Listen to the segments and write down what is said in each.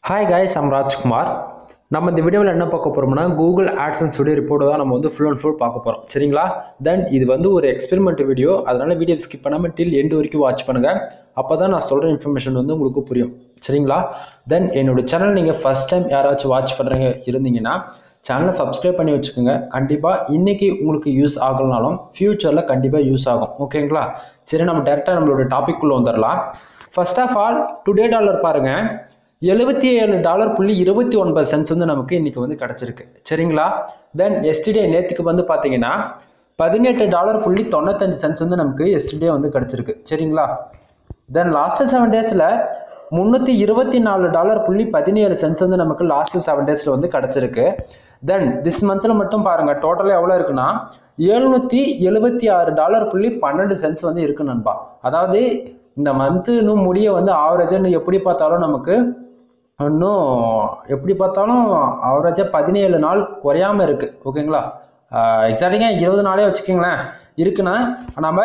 hi guys I'm Rajkumar நம்ம இந்த வீடியோவில் என்ன பார்க்க போகிறோம்னா கூகுள் ஆட்சன்ஸ் வீடியோ ரிப்போர்ட் தான் நம்ம வந்து ஃபுல் அண்ட் ஃபுல் பார்க்க போகிறோம் சரிங்களா தென் இது வந்து ஒரு எக்ஸ்பெரிமெண்ட் வீடியோ அதனால வீடியோ ஸ்கிப் பண்ணாமல் டில் எண்டு வரைக்கும் வாட்ச் பண்ணுங்கள் அப்போ தான் நான் சொல்கிற இன்ஃபர்மேஷன் வந்து உங்களுக்கு புரியும் சரிங்களா தென் என்னோட சேனல் நீங்கள் ஃபஸ்ட் டைம் யாராச்சும் வாட்ச் பண்ணுறீங்க இருந்தீங்கன்னா சேனலை சப்ஸ்கிரைப் பண்ணி வச்சுக்கோங்க கண்டிப்பாக இன்னைக்கு உங்களுக்கு யூஸ் ஆகலனாலும் ஃப்யூச்சரில் கண்டிப்பாக யூஸ் ஆகும் ஓகேங்களா சரி நம்ம டேரெக்டாக நம்மளோட டாபிக் குள்ள வந்துடலாம் first of all today dollar பாருங்க எழுபத்தி ஏழு டாலர் புள்ளி இருபத்தி ஒன்பது சென்ட்ஸ் வந்து நமக்கு இன்னைக்கு வந்து கிடைச்சிருக்கு சரிங்களா தென் எஸ்டிடே நேற்றுக்கு வந்து பார்த்தீங்கன்னா பதினெட்டு டாலர் புள்ளி தொண்ணூத்தஞ்சு சென்ட்ஸ் வந்து நமக்கு எஸ்டிடே வந்து கிடைச்சிருக்கு சரிங்களா தென் லாஸ்ட் செவன் டேஸில் முந்நூற்றி இருபத்தி நாலு டாலர் புள்ளி பதினேழு சென்ட்ஸ் வந்து நமக்கு லாஸ்ட் செவன் டேஸில் வந்து கிடச்சிருக்கு தென் திஸ் மந்தில் மட்டும் பாருங்கள் டோட்டலாக எவ்வளோ இருக்குன்னா எழுநூற்றி எழுபத்தி ஆறு டாலர் புள்ளி பன்னெண்டு சென்ட்ஸ் வந்து இருக்கு நண்பா அதாவது இந்த மந்த்து இன்னும் முடிய வந்து ஆவரேஜாக எப்படி பார்த்தாலும் நமக்கு இன்னும் எப்படி பார்த்தாலும் ஆவரேஜாக பதினேழு நாள் குறையாம இருக்கு ஓகேங்களா எக்ஸாக்டிங்காக இருபது நாளே வச்சுக்கோங்களேன் இருக்குன்னா நம்ம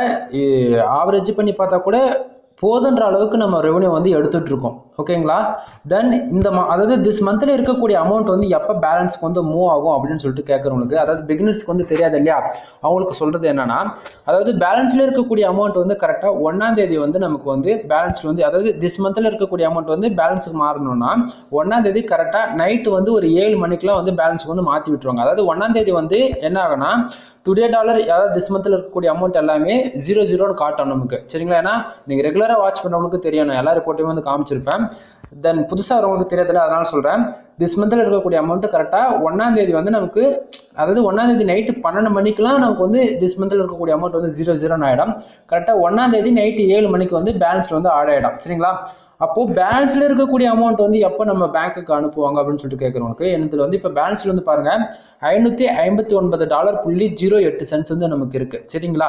ஆவரேஜ் பண்ணி பார்த்தா கூட போதுன்ற அளவுக்கு நம்ம ரெவன்யூ வந்து எடுத்துட்டு இருக்கோம் ஓகேங்களா தென் இந்த ம அதாவது திஸ் மந்த்தில் இருக்கக்கூடிய அமௌண்ட் வந்து எப்போ பேலன்ஸ்க்கு வந்து மூவ் ஆகும் அப்படின்னு சொல்லிட்டு கேட்குறவங்களுக்கு அதாவது பிகினர்ஸ்க்கு வந்து தெரியாது இல்லையா அவங்களுக்கு சொல்றது என்னன்னா அதாவது பேலன்ஸில் இருக்கக்கூடிய அமௌண்ட் வந்து கரெக்டாக ஒன்றாம் தேதி வந்து நமக்கு வந்து பேலன்ஸில் வந்து அதாவது திஸ் மந்த்தில் இருக்கக்கூடிய அமௌண்ட் வந்து பேலன்ஸுக்கு மாறணும்னா ஒன்றாம் தேதி கரெக்டாக நைட்டு வந்து ஒரு ஏழு மணிக்கெலாம் வந்து பேலன்ஸுக்கு வந்து மாற்றி விட்டுருவாங்க அதாவது ஒன்றாம் தேதி வந்து என்ன ஆகும்னா டுடே டாலர் அதாவது திஸ் மந்த்தில் இருக்கக்கூடிய அமௌண்ட் எல்லாமே ஜீரோ ஜீரோன்னு காட்டும் நமக்கு சரிங்களா ஏன்னா நீங்கள் ரெகுலராக வாட்ச் பண்ணவங்களுக்கு தெரியும் நான் எல்லா ரிப்போர்ட்டையும் வந்து காமிச்சிருப்பேன் தென் புதுசாக வரவங்களுக்கு தெரியதில்ல அதனால சொல்கிறேன் திஸ் மந்தில் இருக்கக்கூடிய அமௌண்ட்டு கரெக்டாக ஒன்றாம் தேதி வந்து நமக்கு அதாவது ஒன்றாம் தேதி நைட்டு பன்னெண்டு மணிக்கெலாம் நமக்கு வந்து திஸ் மந்தில் இருக்கக்கூடிய அமௌண்ட் வந்து ஜீரோ ஜீரோன்னு ஆகிடும் கரெக்டாக ஒன்றாம் தேதி நைட்டு ஏழு மணிக்கு வந்து பேலன்ஸில் வந்து ஆட் ஆகிடும் சரிங்களா அப்போ பேலன்ஸ்ல இருக்கக்கூடிய அமௌண்ட் வந்து எப்போ நம்ம பேங்க்குக்கு அனுப்புவாங்க அப்படின்னு சொல்லிட்டு கேட்குறவங்களுக்கு என்னத்துல வந்து இப்போ பேலன்ஸ்ல வந்து பாருங்க ஐநூத்தி ஐம்பத்தி ஒன்பது டாலர் புள்ளி ஜீரோ எட்டு சென்ட்ஸ் வந்து நமக்கு இருக்கு சரிங்களா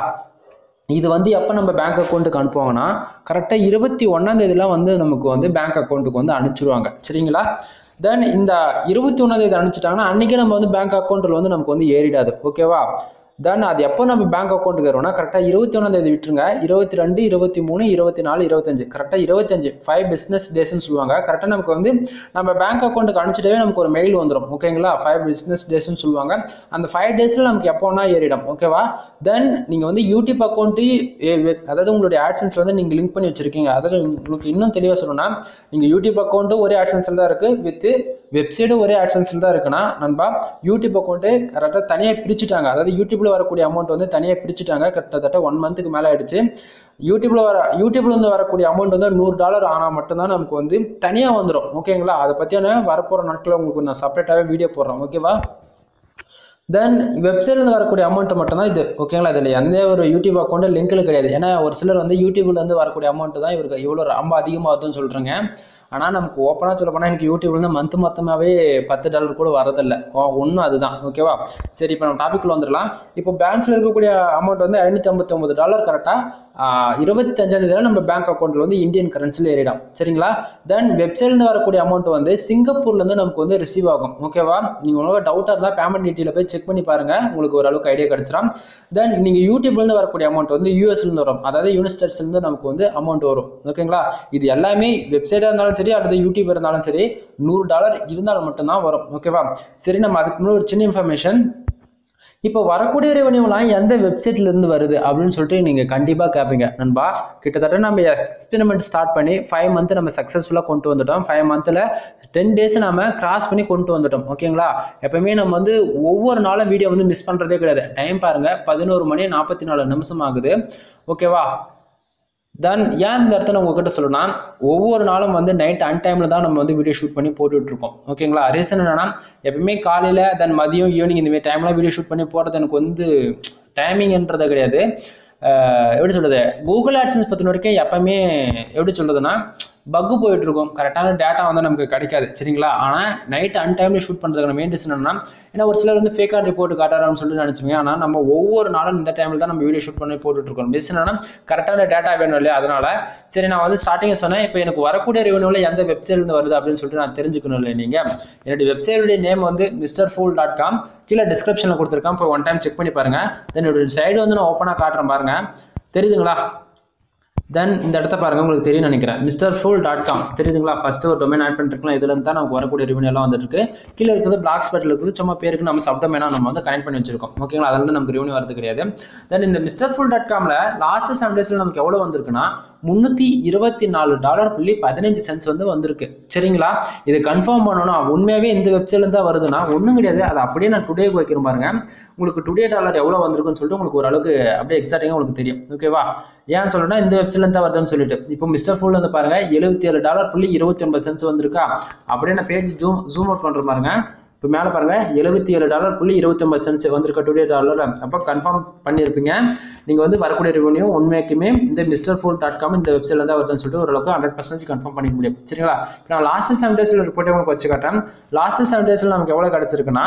இது வந்து எப்போ நம்ம பேங்க் அக்கௌண்ட்டுக்கு அனுப்புவாங்கன்னா கரெக்டாக இருபத்தி ஒன்றாம் தேதியெலாம் வந்து நமக்கு வந்து பேங்க் அக்கௌண்ட்டுக்கு வந்து அனுப்பிச்சிருவாங்க சரிங்களா தென் இந்த இருபத்தி ஒன்றாம் தேதி அனுப்பிச்சிட்டாங்கன்னா அன்றைக்கி நம்ம வந்து பேங்க் அக்கௌண்ட்டில் வந்து நமக்கு வந்து ஏறிடாது ஓகேவா தென் அது எப்போ நம்ம பேங்க் அக்கௌண்ட்டுக்கு வருவோம்னா கரெக்டாக இருபத்தி ஒன்றாம் தேதி விட்டுருங்க இருபத்தி ரெண்டு இருபத்தி மூணு இருபத்தி நாலு இருபத்தஞ்சு கரெக்டாக இருபத்தஞ்சு ஃபைவ் பிஸ்னஸ் டேஸ்ன்னு சொல்லுவாங்க கரெக்டாக நமக்கு வந்து நம்ம பேங்க் அக்கௌண்ட்டுக்கு அனுப்பிச்சிட்டே நமக்கு ஒரு மெயில் வந்துடும் ஓகேங்களா ஃபைவ் பிஸ்னஸ் டேஸ்ன்னு சொல்லுவாங்க அந்த ஃபைவ் டேஸில் நமக்கு எப்போனா ஏறிடும் ஓகேவா தென் நீங்கள் வந்து யூடியூப் அக்கௌண்ட்டு அதாவது உங்களுடைய ஆட்சன்ஸில் வந்து நீங்கள் லிங்க் பண்ணி வச்சிருக்கீங்க அதாவது உங்களுக்கு இன்னும் தெளிவாக சொல்லணும்னா நீங்கள் யூடியூப் அக்கௌண்ட்டு ஒரே ஆட்சன்ஸில் தான் இருக்குது வித் வெப்சைடும் ஒரே ஆட்சன்ஸில் தான் இருக்குன்னா நண்பா யூடியூப் அக்கௌண்ட்டு கரெக்டாக தனியாக பிரிச்சுட்டாங்க அதாவது யூடியூப்ல வரக்கூடிய அமௌண்ட் வந்து தனியாக பிரிச்சுட்டாங்க கிட்டத்தட்ட ஒன் மந்த்துக்கு மேலே ஆயிடுச்சு யூடியூப்ல வர யூடியூப்ல இருந்து வரக்கூடிய அமௌண்ட் வந்து நூறு டாலர் ஆனால் மட்டும்தான் நமக்கு வந்து தனியாக வந்துடும் ஓகேங்களா அதை பற்றியான வரப்போகிற நாட்களில் உங்களுக்கு நான் செப்பரேட்டாகவே வீடியோ போடுறேன் ஓகேவா தென் வெப்சைட்லேருந்து வரக்கூடிய அமௌண்ட் மட்டும்தான் இது ஓகேங்களா இதில் எந்த ஒரு யூடியூப் அக்கௌண்ட்டு லிங்க்கில் கிடையாது ஏன்னா ஒரு சிலர் வந்து யூடியூப்லேருந்து வரக்கூடிய அமௌண்ட் தான் இவருக்கு இவ்வளோ ரொம்ப அதிகமாகுதுன்னு சொல்கிறாங்க ஆனால் நமக்கு ஓப்பனாக சொல்ல போனால் எனக்கு யூடியூப்லேருந்து மந்த் மொத்தமாகவே பத்து டாலர் கூட வரதில்லை ஒன்றும் அதுதான் ஓகேவா சரி இப்போ நம்ம டாபிக்ல வந்துடலாம் இப்போ பேலன்ஸில் இருக்கக்கூடிய அமௌண்ட் வந்து ஐநூற்றி ஐம்பத்தி ஒன்பது டாலர் கரெக்டாக இருபத்தஞ்சாம் தேதியில் நம்ம பேங்க் அக்கௌண்ட்டில் வந்து இந்தியன் கரன்சியில் ஏறிடும் சரிங்களா தென் வெப்சைட்லேருந்து வரக்கூடிய அமௌண்ட் வந்து சிங்கப்பூர்லேருந்து நமக்கு வந்து ரிசீவ் ஆகும் ஓகேவா நீங்கள் உங்களுக்கு டவுட்டாக இருந்தால் பேமெண்ட் டீட்டெயில் போய் செக் பண்ணி பாருங்கள் உங்களுக்கு ஓரளவுக்கு ஐடியா கிடைச்சிடும் தென் நீங்கள் யூடியூப்லேருந்து வரக்கூடிய அமௌண்ட் வந்து யூஎஸ்லேருந்து வரும் அதாவது யூனிஸ்டர்ஸ்லேருந்து நமக்கு வந்து அமௌண்ட் வரும் ஓகேங்களா இது எல்லாமே வெப்சைட்டாக இருந்தாலும் சரி அல்லது யூடியூப் இருந்தாலும் சரி நூறு டாலர் இருந்தாலும் மட்டும்தான் வரும் ஓகேவா சரி நம்ம அதுக்கு முன்னாடி ஒரு சின்ன இன்ஃபர்மேஷன் இப்போ வரக்கூடிய ரெவன்யூலாம் எந்த வெப்சைட்ல இருந்து வருது அப்படின்னு சொல்லிட்டு நீங்க கண்டிப்பா கேட்பீங்க நண்பா கிட்டத்தட்ட நம்ம எக்ஸ்பெரிமெண்ட் ஸ்டார்ட் பண்ணி ஃபைவ் மந்த் நம்ம சக்ஸஸ்ஃபுல்லா கொண்டு வந்துட்டோம் ஃபைவ் மந்த்ல டென் டேஸ் நம்ம கிராஸ் பண்ணி கொண்டு வந்துட்டோம் ஓகேங்களா எப்பவுமே நம்ம வந்து ஒவ்வொரு நாளும் வீடியோ வந்து மிஸ் பண்றதே கிடையாது டைம் பாருங்க பதினோரு மணி நாற்பத்தி நாலு நிமிஷம் ஆகுது ஓகேவா தென் ஏன் இந்த இடத்துல உங்ககிட்ட சொல்லணும்னா ஒவ்வொரு நாளும் வந்து நைட் அன் டைம்ல தான் நம்ம வந்து வீடியோ ஷூட் பண்ணி போட்டுட்டு இருக்கோம் ஓகேங்களா ரீசன் என்னன்னா எப்பவுமே காலையில தென் மதியம் ஈவினிங் இந்த மாதிரி டைம்லாம் வீடியோ ஷூட் பண்ணி போடுறது எனக்கு வந்து டைமிங்ன்றது கிடையாது எப்படி சொல்றது கூகுள் ஆட்சன்ஸ் பற்றின வரைக்கும் எப்பவுமே எப்படி சொல்றதுன்னா பக்கு போயிட்டு இருக்கும் கரெக்டான டேட்டா வந்து நமக்கு கிடைக்காது சரிங்களா ஆனால் நைட் அன் டைம்ல ஷூட் பண்ணுறதுக்கான மெயின் ரீசன் என்னன்னா ஏன்னா ஒரு சிலர் வந்து ஃபேக்காக ரிப்போர்ட் காட்டுறான்னு சொல்லி நினச்சிங்க ஆனால் நம்ம ஒவ்வொரு நாளும் இந்த டைமில் தான் நம்ம வீடியோ ஷூட் பண்ணி போட்டுட்டு இருக்கோம் மிஸ் என்னன்னா கரெக்டான டேட்டா வேணும் இல்லையா அதனால சரி நான் வந்து ஸ்டார்டிங் சொன்னேன் இப்போ எனக்கு வரக்கூடிய ரெவன்யூல எந்த வெப்சைட்லேருந்து வருது அப்படின்னு சொல்லிட்டு நான் தெரிஞ்சுக்கணும் இல்லை நீங்கள் என்னுடைய வெப்சைட்டுடைய நேம் வந்து மிஸ்டர் ஃபூல் டாட் காம் கீழே டிஸ்கிரிப்ஷனில் கொடுத்துருக்கேன் இப்போ ஒன் டைம் செக் பண்ணி பாருங்க தென் என்னுடைய சைடு வந்து நான் ஓப்பனாக காட்டுறேன் பாருங்க தெரியுதுங்களா தென் இந்த இடத்த பாருங்க உங்களுக்கு தெரியும் நினைக்கிறேன் மிஸ்டர் ஃபுல் டாட் காம் தெரியுதுங்களா ஃபர்ஸ்ட் ஒரு டொமைன் ஆட் பண்ணிருக்கலாம் இதுல இருந்து தான் நமக்கு வரக்கூடிய ரெவன்யூ எல்லாம் வந்துட்டு இருக்கு கீழே இருக்குது பிளாக் ஸ்பாட்ல இருக்குது சும்மா பேருக்கு நம்ம சப்டொமைனா நம்ம வந்து கனெக்ட் பண்ணி வச்சிருக்கோம் ஓகேங்களா அதுல இருந்து நமக்கு ரெவன்யூ வரது கிடையாது தென் இந்த மிஸ்டர் ஃபுல் டாட் காம்ல லாஸ்ட் செவன் டேஸ்ல நமக்கு எவ்வளவு வந்திருக்குன்னா முன்னூத்தி இருபத்தி நாலு டாலர் புள்ளி பதினஞ்சு சென்ட்ஸ் வந்து வந்திருக்கு சரிங்களா இது கன்ஃபார்ம் பண்ணணும் உண்மையாவே இந்த வெப்சைட்ல தான் வருதுன்னா ஒண்ணும் கிடையாது அதை அப்படியே நான் டுடேக்கு வைக்கிறேன் பாருங்க உங்களுக்கு டுடே டாலர் எவ்வளவு வந்திருக்குன்னு சொல்லிட்டு உங்களுக்கு ஓரளவுக்கு அப்படியே எக்ஸாக்டாக உங்களுக்கு தெரியும் ஓகேவா ஏன் சொல்லணும்னா இந்த வெப்சைட்ல தான் வருதுன்னு சொல்லிட்டு இப்போ மிஸ்டர் ஃபுல் வந்து பாருங்க எழுபத்தி ஏழு டாலர் புள்ளி இருபத்தி ஒன்பது சென்ஸ் வந்திருக்கா அப்படியே நான் பேஜ் ஜூம் ஜூம் அவுட் பண்ற பாருங்க இப்போ மேலே பாருங்க எழுபத்தி ஏழு டாலர் புள்ளி இருபத்தி ஒன்பது சென்ஸ் வந்திருக்க டுடே டாலர் அப்போ கன்ஃபார்ம் பண்ணியிருப்பீங்க நீங்க வந்து வரக்கூடிய ரெவன்யூ உண்மைக்குமே இந்த மிஸ்டர் ஃபுல் டாட் காம் இந்த வெப்சைட்ல தான் வருதுன்னு சொல்லிட்டு ஓரளவுக்கு ஹண்ட்ரட் பர்சன்டேஜ் கன்ஃபார்ம் பண்ணிக்க முடியும் சரிங்களா இப்போ நான் லாஸ்ட் செவன் டேஸ்ல ரிப்போர்ட் உங்களுக்கு வச்சு காட்டுறேன் லாஸ்ட் செவன் டேஸ்ல நமக்கு எவ்வளவு கிடைச்சிருக்குன்னா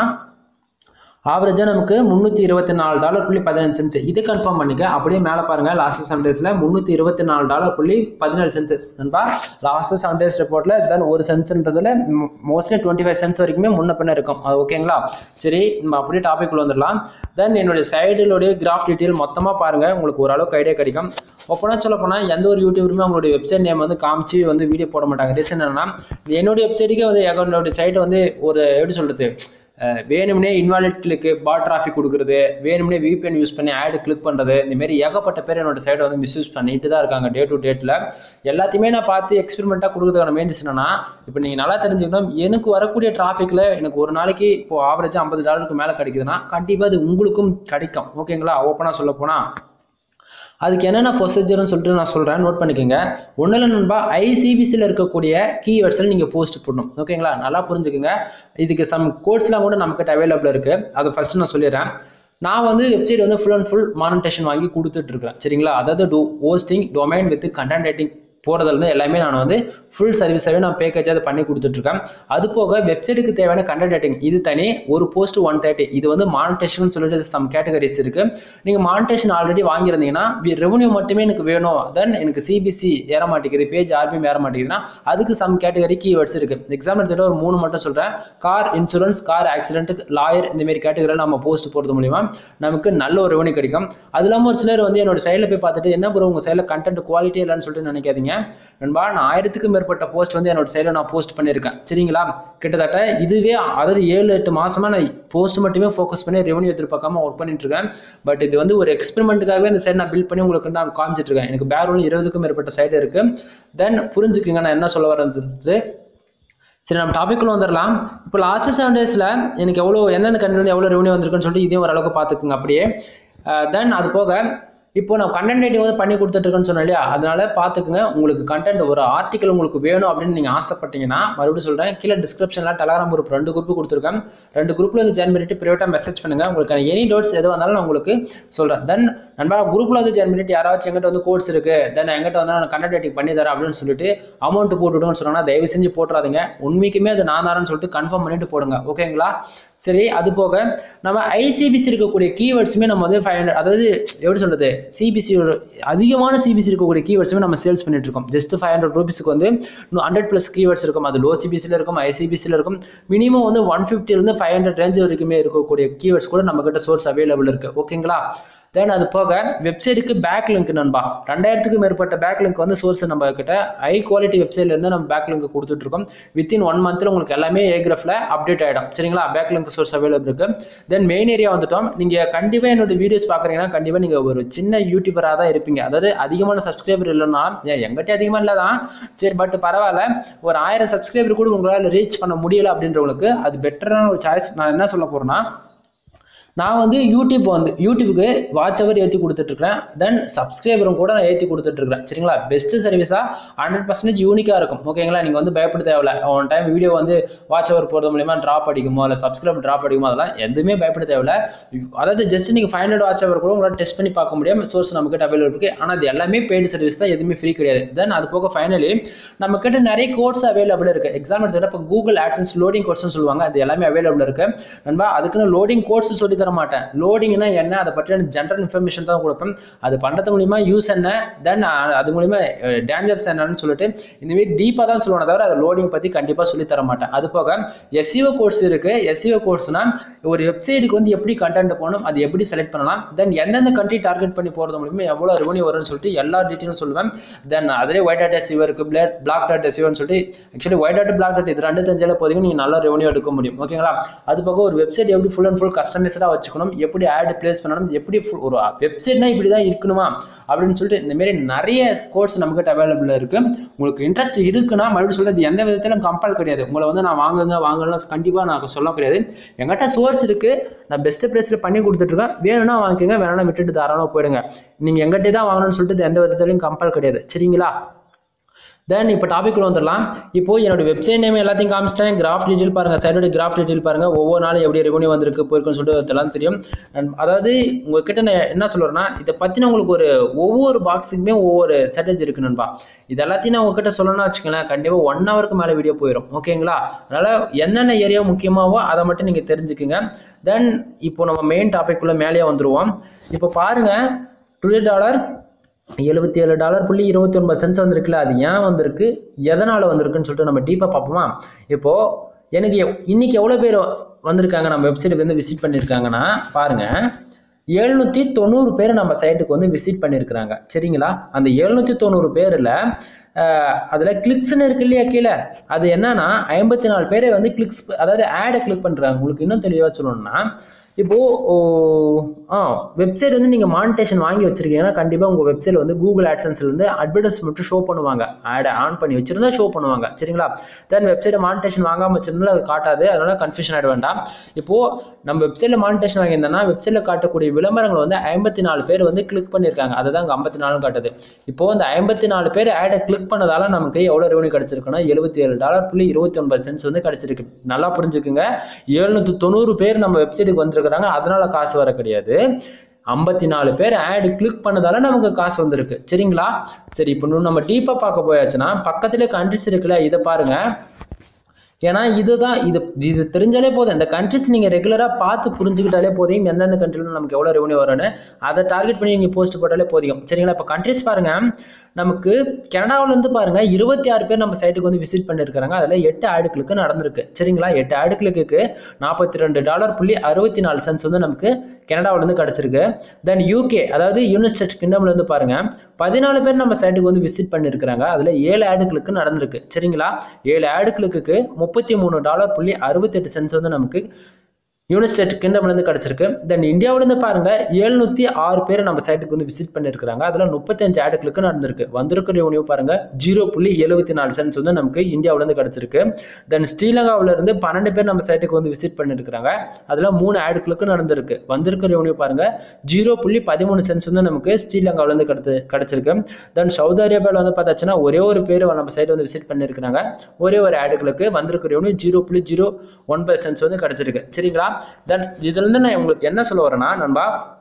ஆவரேஜா நமக்கு முந்நூற்றி இருபத்தி நாலு டாலர் புள்ளி பதினஞ்சு சென்ஸ் இது கன்ஃபார்ம் பண்ணிக்க அப்படியே மேலே பாருங்க லாஸ்ட் செவன் டேஸ்ல முந்நூற்றி இருபத்தி நாலு டாலர் புள்ளி பதினேழு சென்சஸ் நண்பா லாஸ்ட் செவன் டேஸ் ரிப்போர்ட்ல தென் ஒரு சென்ஸ்ன்றதுல மோஸ்ட்லி டுவெண்ட்டி ஃபைவ் சென்ஸ் வரைக்குமே முன்ன பின்ன இருக்கும் அது ஓகேங்களா சரி நம்ம அப்படியே டாபிக் உள்ள வந்துடலாம் தென் என்னுடைய சைடுடைய கிராஃப் டீட்டெயில் மொத்தமாக பாருங்க உங்களுக்கு ஓரளவுக்கு ஐடியா கிடைக்கும் ஒப்பனா சொல்ல போனால் எந்த ஒரு யூடியூபருமே அவங்களுடைய வெப்சைட் நேம் வந்து காமிச்சு வந்து வீடியோ போட மாட்டாங்க ரீசன் என்னன்னா என்னுடைய வெப்சைட்டுக்கே வந்து என்னுடைய சைட் வந்து ஒரு எப்படி சொல்றது அஹ் வேணும்னே இன்வாலிட் கிளிக்கு பாட் டிராஃபிக் கொடுக்குறது வேணும்னே VPN யூஸ் பண்ணி ஆடு கிளிக் பண்ணுறது இந்த மாதிரி ஏகப்பட்ட பேர் என்னோட சைடை வந்து மிஸ்யூஸ் பண்ணிட்டு தான் இருக்காங்க டே டு டேட்டில் எல்லாத்தையுமே நான் பார்த்து எக்ஸ்பெரிமெண்ட்டாக கொடுக்குறதுக்கான மெயின்ஸ் என்னன்னா இப்போ நீங்கள் நல்லா தெரிஞ்சுக்கணும் எனக்கு வரக்கூடிய டிராஃபிக்கில் எனக்கு ஒரு நாளைக்கு இப்போ ஆவரேஜாக ஐம்பது டாலருக்கு மேலே கிடைக்குதுன்னா கண்டிப்பாக அது உங்களுக்கும் கிடைக்கும் ஓகேங்களா ஓப்பனாக சொல்ல போனால் அதுக்கு என்னென்ன ப்ரொசீஜர்னு சொல்லிட்டு நான் சொல்கிறேன் நோட் பண்ணிக்கோங்க ஒன்றும் இல்லை நண்பா ஐசிபிசியில் இருக்கக்கூடிய கீவேர்ட்ஸில் நீங்கள் போஸ்ட் போடணும் ஓகேங்களா நல்லா புரிஞ்சுக்குங்க இதுக்கு சம் கோட்ஸ்லாம் கூட நம்மக்கிட்ட அவைலபிள் இருக்குது அதை ஃபஸ்ட்டு நான் சொல்லிடுறேன் நான் வந்து வெப்சைட் வந்து ஃபுல் அண்ட் ஃபுல் மானிட்டேஷன் வாங்கி கொடுத்துட்டு இருக்கேன் சரிங்களா அதாவது to hosting domain with content writing போகிறதுலேருந்து எல்லாமே நான் வந்து ஃபுல் சர்வீஸாகவே நான் பேக்கேஜ் அதை பண்ணி கொடுத்துட்ருக்கேன் அது போக வெப்சைட்டுக்கு தேவையான கண்டென்ட் ரைட்டிங் இது தனி ஒரு போஸ்ட் ஒன் தேர்ட்டி இது வந்து மானிட்டேஷன் சொல்லிட்டு சம் கேட்டகரிஸ் இருக்கு நீங்கள் மானிட்டேஷன் ஆல்ரெடி வாங்கியிருந்தீங்கன்னா ரெவன்யூ மட்டுமே எனக்கு வேணும் தென் எனக்கு சிபிசி ஏற மாட்டேங்குது பேஜ் ஆர்பிஎம் ஏற மாட்டேங்குதுன்னா அதுக்கு சம் கேட்டகரி கீவேர்ட்ஸ் இருக்கு எக்ஸாம்பிள் எடுத்துகிட்டு ஒரு மூணு மட்டும் சொல்கிறேன் car insurance car accident lawyer இந்த மாதிரி கேட்டகரியில் நம்ம போஸ்ட் போடுறது மூலிமா நமக்கு நல்ல ஒரு ரெவன்யூ கிடைக்கும் அது இல்லாமல் ஒரு சிலர் வந்து என்னோட சைடில் போய் பார்த்துட்டு என்ன ப்ரோ உங்கள் சைடில் கண்டென்ட் குவாலிட்டி இல்லைன்னு சொல்லிட்டு நினைக்காதீங்க நண்பா நான் ஆயிரத்துக்கும் மேற்பட்ட போஸ்ட் வந்து என்னோட சைடில் நான் போஸ்ட் பண்ணியிருக்கேன் சரிங்களா கிட்டத்தட்ட இதுவே அதாவது ஏழு எட்டு மாசமா நான் போஸ்ட் மட்டுமே ஃபோக்கஸ் பண்ணி ரெவன்யூ எதிர்பார்க்காம ஒர்க் பண்ணிட்டு இருக்கேன் பட் இது வந்து ஒரு எக்ஸ்பெரிமெண்ட்டுக்காகவே இந்த சைடு நான் பில்ட் பண்ணி உங்களுக்கு நான் காமிச்சிட்டு இருக்கேன் எனக்கு பேக்ரவுண்ட் இருபதுக்கும் மேற்பட்ட சைடு இருக்கு தென் புரிஞ்சுக்குங்க நான் என்ன சொல்ல வரது சரி நம்ம டாபிக்ல வந்துடலாம் இப்போ லாஸ்ட் செவன் டேஸில் எனக்கு எவ்வளோ எந்தெந்த கண்ட்ரி வந்து எவ்வளோ ரெவன்யூ வந்திருக்குன்னு சொல்லிட்டு இதையும் ஓரளவுக்கு பார்த்துக்குங்க அப்படியே தென் அது போக இப்போ நான் கண்டென்ட் ரைட்டிங் வந்து பண்ணி கொடுத்துட்ருக்கேன்னு சொன்னேன் இல்லையா அதனால பார்த்துக்குங்க உங்களுக்கு கண்டென்ட் ஒரு ஆர்டிக்கல் உங்களுக்கு வேணும் அப்படின்னு நீங்கள் ஆசைப்பட்டீங்கன்னா மறுபடியும் சொல்கிறேன் கீழே டிஸ்கிரிப்ஷனில் டெலகிராம் குரூப் ரெண்டு குரூப் கொடுத்துருக்கேன் ரெண்டு குரூப்பில் வந்து ஜாயின் பண்ணிட்டு ப்ரைவேட்டாக மெசேஜ் பண்ணுங்க உங்களுக்கு எனி டவுட்ஸ் எது வந்தாலும் நான் உங்களுக்கு சொல்கிறேன் தென் நண்பா குரூப்பில் வந்து ஜாயின் பண்ணிட்டு யாராச்சும் எங்கிட்ட வந்து கோர்ஸ் இருக்கு தென் எங்கிட்ட வந்து நான் கண்டென்ட் ரைட்டிங் பண்ணி தரேன் அப்படின்னு சொல்லிட்டு அமௌண்ட் போட்டுவிடுன்னு சொன்னாங்கன்னா தயவு செஞ்சு போட்டுறாதீங்க உண்மைக்குமே அது நான் தரேன்னு சொல்லிட்டு கன்ஃபார்ம் பண்ணிட்டு போடுங்க ஓகேங்களா சரி அது போக நம்ம ஐசிபிசி இருக்கக்கூடிய கீவேர்ட்ஸுமே நம்ம வந்து ஃபைவ் ஹண்ட்ரட் அதாவது எப்படி சொல்றது சிபிசி அதிகமான சிபிசி இருக்கக்கூடிய கீவேர்ட்ஸுமே நம்ம சேல்ஸ் பண்ணிட்டு இருக்கோம் ஜஸ்ட் ஃபைவ் ஹண்ட்ரட் ருபீஸ்க்கு வந்து இன்னும் ஹண்ட்ரட் ப்ளஸ் கீவேர்ட்ஸ் இருக்கும் அது லோ சிபிசியில் இருக்கும் ஐசிபிசியில் இருக்கும் மினிமம் வந்து ஒன் ஃபிஃப்டிலேருந்து ஃபைவ் ஹண்ட்ரட் ரேஞ்ச் வரைக்குமே இருக்கக்கூடிய கீவேர்ட்ஸ் கூட நம்ம கிட்ட சோர்ஸ் அவைலபிள் இருக்கு ஓகேங்களா தென் அது போக வெப்சைட்டுக்கு பேக் லிங்க் நண்பா ரெண்டாயிரத்துக்கும் மேற்பட்ட பேக் லிங்க் வந்து சோர்ஸ் நம்ம கிட்ட ஹை குவாலிட்டி வெப்சைட்ல இருந்து நம்ம பேக் லிங்க் கொடுத்துட்டு இருக்கோம் வித்தின் ஒன் மந்த்ல உங்களுக்கு எல்லாமே ஏகிராஃப்ல அப்டேட் ஆயிடும் சரிங்களா பேக் லிங்க் சோர்ஸ் அவைலபிள் இருக்கு தென் மெயின் ஏரியா வந்துட்டோம் நீங்க கண்டிப்பா என்னோட வீடியோஸ் பாக்குறீங்கன்னா கண்டிப்பா நீங்க ஒரு சின்ன யூடியூபரா தான் இருப்பீங்க அதாவது அதிகமான சப்ஸ்கிரைபர் இல்லைன்னா ஏன் எங்கிட்ட அதிகமா இல்லதான் சரி பட் பரவாயில்ல ஒரு ஆயிரம் சப்ஸ்கிரைபர் கூட உங்களால ரீச் பண்ண முடியல அப்படின்றவங்களுக்கு அது பெட்டரான ஒரு சாய்ஸ் நான் என்ன சொல்ல போறேன்னா நான் வந்து யூடியூப் வந்து யூடியூபுக்கு வாட்ச் அவர் ஏற்றி கொடுத்துட்ருக்கேன் தென் சப்ஸ்கிரைபரும் கூட நான் ஏற்றி கொடுத்துட்ருக்கேன் சரிங்களா பெஸ்ட் சர்வீஸாக ஹண்ட்ரட் பர்சன்டேஜ் யூனிக்காக இருக்கும் ஓகேங்களா நீங்கள் வந்து பயப்பட தேவையில்ல ஒன் டைம் வீடியோ வந்து வாட்ச் அவர் போகிறது மூலியமா ட்ராப் அடிக்குமோ இல்லை சப்ஸ்கிரைப் ட்ராப் அடிக்குமோ அதெல்லாம் எதுவுமே பயப்பட தேவையில்ல அதாவது ஜஸ்ட் நீங்கள் ஃபைவ் ஹண்ட்ரட் வாட்ச் அவர் கூட உங்களால் டெஸ்ட் பண்ணி பார்க்க முடியும் சோர்ஸ் நம்ம கிட்ட அவைலபிள் இருக்கு ஆனால் அது எல்லாமே பெய்டு சர்வீஸ் தான் எதுவுமே ஃப்ரீ கிடையாது தென் அது போக ஃபைனலி நம்ம கிட்ட நிறைய கோர்ஸ் அவைலபிள் இருக்கு எக்ஸாம் எடுத்துகிட்ட இப்போ கூகுள் ஆட்சன்ஸ் லோடிங் கோர்ஸ்னு சொல்லுவாங்க அது எல்லாமே அவைலபிள் இருக்கு நண்பா அதுக்குன்னு லோடிங் கோர்ஸ் சொல்லி தர தர மாட்டேன் லோடிங்னா என்ன அதை பற்றியான ஜென்ரல் இன்ஃபர்மேஷன் தான் கொடுப்பேன் அது பண்ணுறது மூலிமா யூஸ் என்ன தென் அது மூலிமா டேஞ்சர்ஸ் என்னன்னு சொல்லிட்டு இந்த மாதிரி டீப்பாக தான் சொல்லுவேன் தவிர அது லோடிங் பற்றி கண்டிப்பாக சொல்லி தர மாட்டேன் அது போக எஸ்இஓ கோர்ஸ் இருக்கு எஸ்இஓ கோர்ஸ்னா ஒரு வெப்சைட்டுக்கு வந்து எப்படி கண்டென்ட் போகணும் அது எப்படி செலக்ட் பண்ணலாம் தென் எந்தெந்த கண்ட்ரி டார்கெட் பண்ணி போகிறது மூலியமா எவ்வளோ ரெவன்யூ வரும்னு சொல்லிட்டு எல்லா டீட்டெயிலும் சொல்லுவேன் தென் அதிலே ஒயிட் டாட் எஸ்இஓ இருக்கு பிளாக் பிளாக் டாட் எஸ்இஓன்னு சொல்லிட்டு actually white dot black dot இது ரெண்டு தெரிஞ்சாலே போதும் நீங்கள் நல்லா ரெவன்யூ எடுக்க முடியும் ஓகேங்களா அது போக ஒரு வெப்சைட் எப்படி ஃபுல் அண்ட் ஃபுல் கஸ்டமைஸ்டாக வச்சுக்கணும் எப்படி ஆட் பிளேஸ் பண்ணணும் எப்படி full- ஒரு வெப்சைட்னா இப்படி தான் இருக்கணுமா அப்படின்னு சொல்லிட்டு இந்த மாதிரி நிறைய கோர்ஸ் நம்மகிட்ட அவைலபிள் இருக்கு உங்களுக்கு இன்ட்ரெஸ்ட் இருக்குன்னா மறுபடியும் சொல்றது எந்த விதத்திலும் கம்பல் கிடையாது உங்களை வந்து நான் வாங்குங்க வாங்கலாம் கண்டிப்பா நான் சொல்ல கிடையாது எங்கிட்ட சோர்ஸ் இருக்கு நான் பெஸ்ட் ப்ரைஸ்ல பண்ணி கொடுத்துட்டு இருக்கேன் வேணும்னா வாங்கிக்கோங்க வேணும்னா விட்டுட்டு தாராளமா போயிடுங்க நீங்க எங்கிட்டே தான் வாங்கணும்னு சொல்லிட்டு எந்த விதத்திலையும் கம்பல் கிடையாது சரிங்களா தென் இப்போ டாபிக் வந்துடலாம் இப்போ என்னோட வெப்சைட் நேம் எல்லாத்தையும் காமிச்சிட்டேன் கிராஃப் டீடைல் பாருங்க சைடோட கிராஃப் டீடைல் பாருங்க ஒவ்வொரு நாளும் எப்படி ரெவன்யூ வந்திருக்கு போயிருக்குன்னு சொல்லிட்டு அதெல்லாம் தெரியும் And அதாவது உங்ககிட்ட நான் என்ன சொல்றேன்னா இதை பத்தின உங்களுக்கு ஒரு ஒவ்வொரு பாக்ஸுக்குமே ஒவ்வொரு ஸ்ட்ராட்டஜி இருக்கு நண்பா இது எல்லாத்தையும் நான் உங்ககிட்ட சொல்லணும்னு வச்சுக்கோங்களேன் கண்டிப்பா ஒன் ஹவருக்கு மேலே வீடியோ போயிடும் ஓகேங்களா அதனால என்னென்ன ஏரியா முக்கியமாவோ அதை மட்டும் நீங்க தெரிஞ்சுக்குங்க தென் இப்போ நம்ம மெயின் டாபிக் உள்ள மேலேயே வந்துருவோம் இப்போ பாருங்க டுடே டாலர் எழுபத்தி ஏழு டாலர் புள்ளி இருபத்தி ஒன்பது சென்ட்ஸ் வந்திருக்குல்ல அது ஏன் வந்திருக்கு எதனால வந்திருக்குன்னு சொல்லிட்டு நம்ம டீப்பாக பார்ப்போமா இப்போ எனக்கு எவ்- இன்னைக்கு எவ்வளோ பேர் வந்திருக்காங்க நம்ம வெப்சைட் வந்து விசிட் பண்ணியிருக்காங்கன்னா பாருங்க எழுநூத்தி தொண்ணூறு பேர் நம்ம சைட்டுக்கு வந்து விசிட் பண்ணியிருக்கிறாங்க சரிங்களா அந்த எழுநூத்தி தொண்ணூறு பேர்ல அஹ், அதுல கிளிக்ஸ்னு இருக்கு இல்லையா கீழே அது என்னன்னா ஐம்பத்தி நாலு பேரை வந்து கிளிக்ஸ் அதாவது ஆடை கிளிக் பண்றாங்க உங்களுக்கு இன்னும் தெளிவா சொல்லணும்னா இப்போ ஓ, ஆ வெப்சைட் வந்து நீங்க மானிட்டேஷன் வாங்கி வச்சிருக்கீங்கன்னா கண்டிப்பா உங்க வெப்சைட்ல வந்து கூகுள் ஆட்சன்ஸ்ல இருந்து அட்வர்டைஸ்மெண்ட் ஷோ பண்ணுவாங்க ஆட் ஆன் பண்ணி வச்சிருந்தா ஷோ பண்ணுவாங்க சரிங்களா தென் வெப்சைட் மானிட்டேஷன் வாங்காம வச்சிருந்தா அது காட்டாது அதனால கன்ஃபியூஷன் ஆயிட வேண்டாம் இப்போ நம்ம வெப்சைட்ல மானிட்டேஷன் வாங்கியிருந்தோம்னா வெப்சைட்ல காட்டக்கூடிய விளம்பரங்கள் வந்து ஐம்பத்தி நாலு பேர் வந்து கிளிக் பண்ணியிருக்காங்க அதுதான் அங்க ஐம்பத்தி நாலு காட்டுது இப்போ அந்த ஐம்பத்தி நாலு பேர் ஆடை கிளிக் பண்ணதால நமக்கு எவ்வளவு ரெவன்யூ கிடைச்சிருக்குன்னா எழுபத்தி ஏழு டாலர் புள்ளி இருபத்தி ஒன்பது சென்ட்ஸ் வந்து கிடைச்சிருக்கு நல்லா புரிஞ்சுக்குங்க எழுநூத்தி தொண்ணூறு பேர் நம்ம வெப்சைட்டுக்கு வந்திருக்கிறாங்க அதனால காசு வர கிடையாது ஐம்பத்தி நாலு பேர் ஆடு கிளிக் பண்ணதால நமக்கு காசு வந்திருக்கு சரிங்களா சரி இப்போ இன்னும் நம்ம டீப்பா பார்க்க போயாச்சுன்னா பக்கத்துல கண்ட்ரிஸ் இருக்குல்ல இதை பாருங்க ஏன்னா இதுதான் இது இது தெரிஞ்சாலே போதும் இந்த கண்ட்ரிஸ் நீங்க ரெகுலரா பார்த்து புரிஞ்சுக்கிட்டாலே போதும் எந்தெந்த கண்ட்ரில நமக்கு எவ்வளவு ரெவன்யூ வரும்னு அதை டார்கெட் பண்ணி நீங்க போஸ்ட் போட்டாலே போதும் சரிங்களா இப்போ கண்ட்ரிஸ் பாருங்க நமக்கு கனடாவுல இருந்து பாருங்க இருபத்தி ஆறு பேர் நம்ம சைட்டுக்கு வந்து விசிட் பண்ணிருக்காங்க அதுல எட்டு ஆடுகளுக்கு நடந்திருக்கு சரிங்களா எட்டு ஆடுகளுக்கு நாற்பத்தி ரெண்டு டாலர் புள்ளி அறுபத்தி நாலு சென்ஸ் வந்து நமக்கு கனடாவுல இருந்து கிடைச்சிருக்கு தென் யூகே அதாவது யுனைடெட் கிங்டம்ல இருந்து பாருங்க பதினாலு பேர் நம்ம சைட்டுக்கு வந்து விசிட் பண்ணிருக்காங்க அதுல ஏழு ஆடுகளுக்கு நடந்திருக்கு சரிங்களா ஏழு ஆடுகளுக்கு முப்பத்தி மூணு டாலர் புள்ளி அறுபத்தெட்டு சென்ஸ் வந்து நமக்கு யுனைடெட் கிங்டம்ல இருந்து கிடைச்சிருக்கு தென் இந்தியாவுல இருந்து பாருங்க எழுநூத்தி ஆறு பேர் நம்ம சைட்டுக்கு வந்து விசிட் பண்ணிருக்காங்க அதுல முப்பத்தஞ்சு ஆடுகளுக்கு நடந்திருக்கு வந்திருக்க ரெவன்யூ பாருங்க ஜீரோ புள்ளி எழுபத்தி நாலு சென்ஸ் வந்து நமக்கு இந்தியாவுல இருந்து கிடைச்சிருக்கு தென் ஸ்ரீலங்காவுல இருந்து பன்னெண்டு பேர் நம்ம சைட்டுக்கு வந்து விசிட் பண்ணிருக்காங்க அதுல மூணு ஆடுகளுக்கு நடந்திருக்கு வந்திருக்க ரெவன்யூ பாருங்க ஜீரோ புள்ளி பதிமூணு சென்ஸ் வந்து நமக்கு ஸ்ரீலங்காவுல இருந்து கிடைத்து கிடைச்சிருக்கு தென் சவுதி அரேபியாவில் வந்து பார்த்தாச்சுன்னா ஒரே ஒரு பேர் நம்ம சைட் வந்து விசிட் பண்ணிருக்காங்க ஒரே ஒரு ஆடுகளுக்கு வந்திருக்க ரெவன்யூ ஜீரோ புள்ளி ஜீரோ ஒன்பது சென்ஸ் வந்து கிடைச்சிருக்கு சரிங்களா தென் இதுல இருந்து நான் உங்களுக்கு என்ன சொல்ல வரேன்னா நண்பா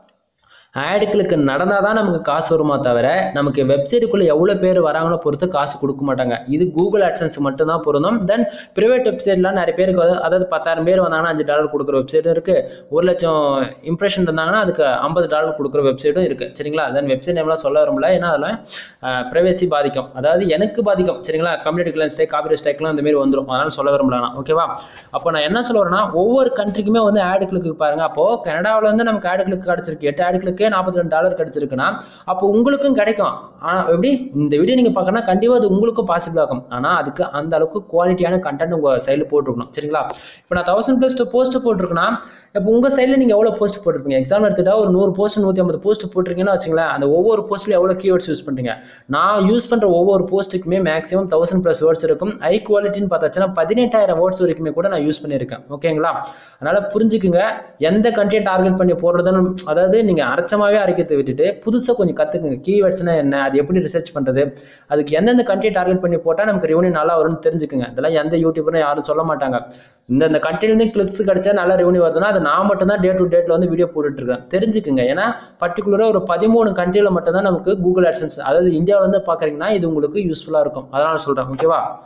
ஆடுகளுக்கு நடந்தால் தான் நமக்கு காசு வருமா தவிர நமக்கு வெப்சைட்டுக்குள்ளே எவ்வளோ பேர் வராங்களோ பொறுத்து காசு கொடுக்க மாட்டாங்க இது கூகுள் ஆட்சன்ஸ் மட்டும்தான் பொருந்தும் தென் ப்ரைவேட் வெப்சைட்லாம் நிறைய பேருக்கு வந்து- அதாவது பத்தாயிரம் பேர் வந்தாங்கன்னா அஞ்சு டாலர் கொடுக்குற வெப்சைட்டும் இருக்கு ஒரு லட்சம் இம்ப்ரெஷன் இருந்தாங்கன்னா அதுக்கு ஐம்பது டாலர் கொடுக்குற வெப்சைட்டும் இருக்கு சரிங்களா தென் வெப்சைட் நேம்லாம் சொல்ல வரும்ல ஏன்னா அதில் ப்ரைவேசி பாதிக்கும் அதாவது எனக்கு பாதிக்கும் சரிங்களா கம்யூனிட்டி கிளன் ஸ்டேக் காப்பி ஸ்டேக்லாம் இந்த மாதிரி வந்துடும் அதனால சொல்ல விரும்பல நான் ஓகேவா அப்போ நான் என்ன சொல்ல வரேன்னா ஒவ்வொரு கண்ட்ரிக்குமே வந்து ஆடு கிளிக்கு பாருங்க அப்போ கனடாவில் வந்து நமக்கு ஆடு கிளிக் கிடைச்சிருக்கு எட்டு ஆடு கிளிக்கே நாற்பத்தி ரெண்டு டாலர் கிடைச்சிருக்குன்னா அப்போ உங்களுக்கும் கிடைக்கும் ஆனா எப்படி இந்த வீடியோ நீங்க பார்க்கணும்னா கண்டிப்பா அது உங்களுக்கும் பாசிபிள் ஆகும் ஆனா அதுக்கு அந்த அளவுக்கு குவாலிட்டியான கண்டென்ட் உங்க சைடில் போட்டிருக்கணும் சரிங்களா இப்போ நான் தௌசண்ட் ப்ளஸ் போஸ்ட் போட்டிருக்கேன்னா இப்போ உங்க சைடில் நீங்க எவ்வளவு போஸ்ட் போட்டிருப்பீங்க எக்ஸாம் எடுத்துட்டா ஒரு நூறு போஸ்ட் நூத்தி ஐம்பது போஸ்ட் போட்டிருக்கீங்கன்னா வச்சுங்களேன் அந்த ஒவ்வொரு போஸ்ட்ல எவ்வளவு கீவேர்ட்ஸ் யூஸ் பண்றீங்க நான் யூஸ் பண்ற ஒவ்வொரு போஸ்ட்டுக்குமே மேக்ஸிமம் தௌசண்ட் ப்ளஸ் வேர்ட்ஸ் இருக்கும் ஹை குவாலிட்டின்னு பார்த்தாச்சுன்னா பதினெட்டாயிரம் வேர்ட்ஸ் வரைக்குமே கூட நான் யூஸ் பண்ணியிருக்கேன் ஓகேங்களா அதனால புரிஞ்சுக்குங்க எந்த கண்டென்ட் டார்கெட் பண்ணி போடுறதுன்னு அதாவது நீங்க அரைச்சமாவே அரைக்கிறதை விட்டுட்டு புதுசா கொஞ்சம் கத்துக்குங்க கீவேர்ட்ஸ்னா என்ன அது எப்படி ரிசர்ச் பண்றது அதுக்கு எந்தெந்த கண்டென்ட் டார்கெட் பண்ணி போட்டா நமக்கு ரெவன்யூ நல்லா வரும்னு தெரிஞ்சுக்குங்க இதெல்லாம் எந்த யூடியூபரும் யாரும் சொல்ல மாட்டாங்க இந்த இந்த கண்டென்ட் இருந்து கிளிக்ஸ் கிடைச்சா நல்ல ரெவன்யூ வருதுன்னா அது நான் மட்டும் தான் டே டு டேட்ல வந்து வீடியோ போட்டுட்டு இருக்கேன் தெரிஞ்சுக்குங்க ஏன்னா பர்டிகுலரா ஒரு பதிமூணு கண்ட்ரில மட்டும் தான் நமக்கு கூகுள் ஆட்சன்ஸ் அதாவது இந்தியாவில இருந்து பாக்குறீங்கன்னா இது உங்களுக்கு யூஸ்ஃபுல்லா இருக்கும் அதனால சொல்றேன் ஓகேவா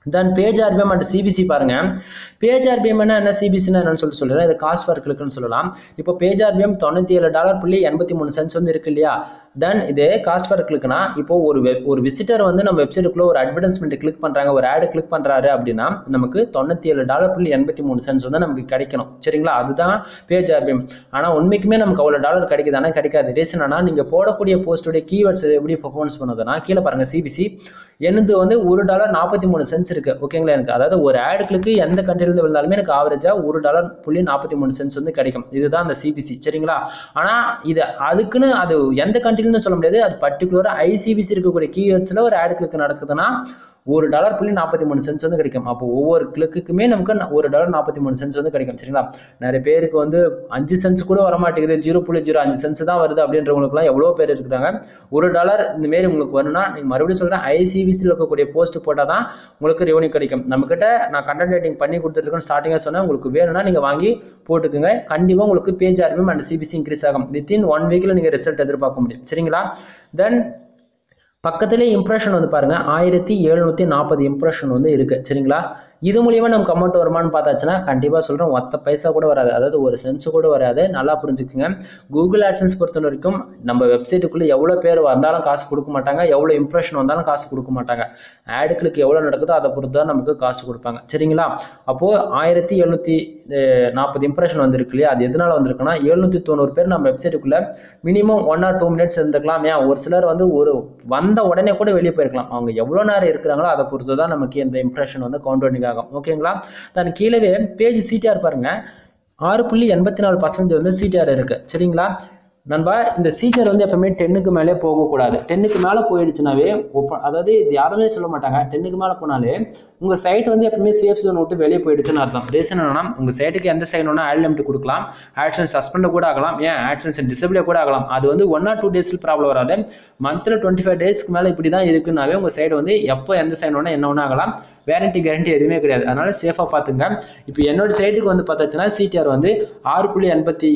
then page RPM and CPC பாருங்க பேஜ் ஆர்பிஎம் என்ன சிபிசினா என்னன்னு சொல்லிட்டு சொல்றேன் இது காஸ்ட் ஃபார் கிளிக்னு சொல்லலாம் இப்போ பேஜ் ஆர்பிஎம் தொண்ணூத்தி ஏழு டாலர் புள்ளி எண்பத்தி மூணு சென்ஸ் வந்து இருக்கு இல்லையா தென் இது காஸ்ட் ஃபார் கிளிக்னா இப்போ ஒரு வெப் ஒரு விசிட்டர் வந்து நம்ம வெப்சைட்டுக்குள்ள ஒரு அட்வர்டைஸ்மெண்ட் கிளிக் பண்றாங்க ஒரு ஆடு கிளிக் பண்றாரு அப்படின்னா நமக்கு தொண்ணூத்தி ஏழு டாலர் புள்ளி எண்பத்தி மூணு சென்ஸ் வந்து நமக்கு கிடைக்கணும் சரிங்களா அதுதான் பேஜ் ஆர்பிஎம் ஆனா உண்மைக்குமே நமக்கு அவ்வளவு டாலர் கிடைக்குதானா கிடைக்காது ரீசன் ஆனா நீங்க போடக்கூடிய போஸ்டோடைய கீவேர்ட்ஸ் எப்படி பர்ஃபார்மன்ஸ் பண்ணுதுன்னா கீழே பாருங்க சிபிசி என்னது வந்து ஒரு டாலர் நாற்பத்தி மூணு சென்ஸ் இருக்கு ஓகேங்களா எனக்கு அதாவது ஒரு ஆடு கிளிக்கு எந்த கண்ட்ரிலிருந்து விழுந்தாலுமே எனக்கு ஆவரேஜா ஒரு டாலர் புள்ளி நாற்பத்தி மூணு சென்ஸ் வந்து கிடைக்கும் இதுதான் அந்த சிபிசி சரிங்களா ஆனா இது அதுக்குன்னு அது எந்த கண்ட்ரிலிருந்து சொல்ல முடியாது அது பர்டிகுலரா ஐசிபிசி இருக்கக்கூடிய கீவேர்ட்ஸ்ல ஒரு ஆடு கிளிக் நடக்குதுன்னா ஒரு டாலர் புள்ளி நாற்பத்தி மூணு சென்ஸ் வந்து கிடைக்கும் அப்போ ஒவ்வொரு கிளிக்குமே நமக்கு ந- ஒரு டாலர் நாற்பத்தி மூணு சென்ஸ் வந்து கிடைக்கும் சரிங்களா நிறைய பேருக்கு வந்து அஞ்சு சென்ஸ் கூட வர மாட்டேங்குது ஜீரோ புள்ளி ஜீரோ அஞ்சு சென்ஸ் தான் வருது அப்படின்றவங்களுக்குலாம் எவ்வளோ பேர் இருக்கிறாங்க ஒரு டாலர் இந்த மாரி உங்களுக்கு வரணும்னா நீங்க மறுபடியும் சொல்றேன் ஐசிபிசியில் இருக்கக்கூடிய போஸ்ட் போட்டால் தான் உங்களுக்கு ரெவன்யூ கிடைக்கும் நம்ம கிட்ட நான் கண்டென்ட் ரைட்டிங் பண்ணி கொடுத்துருக்கேன் ஸ்டார்டிங்காக சொன்னேன் உங்களுக்கு வேணும்னா நீங்க வாங்கி போட்டுக்குங்க கண்டிப்பா உங்களுக்கு page RPM and CPC increase ஆகும் வித்தின் ஒன் வீக்ல நீங்க ரிசல்ட் எதிர்பார்க்க முடியும் சரிங்களா தென் பக்கத்திலே இம்ப்ரெஷன் வந்து பாருங்க ஆயிரத்தி எழுநூத்தி நாற்பது இம்ப்ரெஷன் வந்து இருக்கு சரிங்களா இது மூலியமா நமக்கு அமௌண்ட் வருமானு பார்த்தாச்சுன்னா கண்டிப்பா சொல்றேன் ஒத்த பைசா கூட வராது அதாவது ஒரு சென்ஸ் கூட வராது நல்லா புரிஞ்சுக்குங்க கூகுள் ஆட்சன்ஸ் பொறுத்த வரைக்கும் நம்ம வெப்சைட்டுக்குள்ள எவ்வளவு பேர் வந்தாலும் காசு கொடுக்க மாட்டாங்க எவ்வளவு இம்ப்ரெஷன் வந்தாலும் காசு கொடுக்க மாட்டாங்க ஆடுகளுக்கு எவ்வளவு நடக்குதோ அதை பொறுத்து தான் நமக்கு காசு கொடுப்பாங்க சரிங்களா அப்போ ஆயிரத்தி எழுநூத்தி நாற்பது இம்ப்ரெஷன் வந்திருக்கு இல்லையா அது எதனால வந்திருக்குன்னா எழுநூத்தி தொண்ணூறு பேர் நம்ம வெப்சைட்டுக்குள்ள minimum one or two minutes இருந்துக்கலாம் ஏன் ஒரு சிலர் வந்து ஒரு வந்த உடனே கூட வெளியே போயிருக்கலாம் அவங்க எவ்வளவு நேரம் இருக்கிறாங்களோ அதை பொறுத்து தான் நமக்கு இந்த இம்ப்ரெஷன் வந்து கவுண்ட் ஆகும் ஓகேங்களா தன் கீழவே பேஜ் சிடிஆர் பாருங்க ஆறு புள்ளி எண்பத்தி நாலு பர்சன்டேஜ் வந்து சிடிஆர் இருக்கு சரிங்களா நண்பா இந்த சீச்சர் வந்து எப்பவுமே டென்னுக்கு மேலே போகக்கூடாது டென்னுக்கு மேலே போயிடுச்சுனாவே open- அதாவது இது யாருமே சொல்ல மாட்டாங்க டென்னுக்கு மேலே போனாலே உங்க சைட் வந்து எப்பவுமே சேஃப் ஜோன் விட்டு வெளியே போயிடுச்சுன்னு அர்த்தம் ரீசன் என்னன்னா உங்க சைட்டுக்கு எந்த சைட் வேணா ஆட் லிமிட் கொடுக்கலாம் ஆட்சன்ஸ் சஸ்பெண்ட் கூட ஆகலாம் ஏன் ஆட்சன்ஸ் டிசபிள் கூட ஆகலாம் அது வந்து ஒன் ஆர் டூ டேஸ்ல ப்ராப்ளம் வராது மந்த்ல டுவெண்ட்டி ஃபைவ் டேஸ்க்கு மேலே இப்படி தான் இருக்குன்னாவே உங்க சைடு வந்து எப்போ எந்த சைட் வேணா என்ன வேணா ஆகலாம் வேரண்டி கேரண்டி எதுவுமே கிடையாது அதனால சேஃபாக பார்த்துங்க இப்போ என்னோட சைட்டுக்கு வந்து பார்த்தாச்சுன்னா சிடிஆர் வந்து ஆறு புள்ளி எண்பத்தி